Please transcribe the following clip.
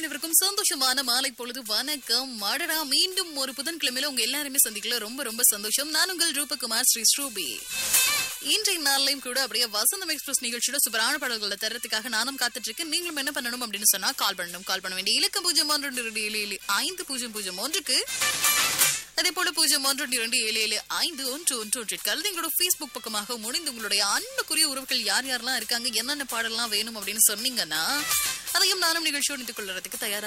அனைவருக்கும் சந்தோஷமான மாலை பொழுது வணக்கம் மாடடா மீண்டும் ஒரு புதன்கிழமையில உங்க எல்லாருமே சந்திக்கல ரொம்ப ரொம்ப சந்தோஷம் நான் உங்கள் ரூபகுமார் ஸ்ரீ ஸ்ரூபி இன்றைய நாள்லயும் கூட அப்படியே வசந்தம் எக்ஸ்பிரஸ் நிகழ்ச்சியோட சூப்பரான பாடல்களை தரத்துக்காக நானும் காத்துட்டு இருக்கேன் நீங்களும் என்ன பண்ணணும் அப்படின்னு சொன்னா கால் பண்ணணும் கால் பண்ண வேண்டிய இலக்கம் பூஜ்ஜியம் ஒன்று இரண்டு ஏழு ஏழு ஐந்து பூஜ்ஜியம் பூஜ்ஜியம் ஒன்றுக்கு அதே போல பூஜ்ஜியம் ஒன்று இரண்டு ஏழு ஏழு ஐந்து ஒன்று ஒன்று ஒன்றிற்கு அல்லது எங்களோட ஃபேஸ்புக் பக்கமாக முடிந்து உங்களுடைய அன்புக்குரிய உறவுகள் யார் யாரெல்லாம் இருக்காங்க என்னென்ன பாடலாம் வேணும் அப்படின்னு சொன்னீங்கன்னா அதையும் நானும் நிகழ்ச்சியோடு இணைத்துக் கொள்றதுக்கு தயாரா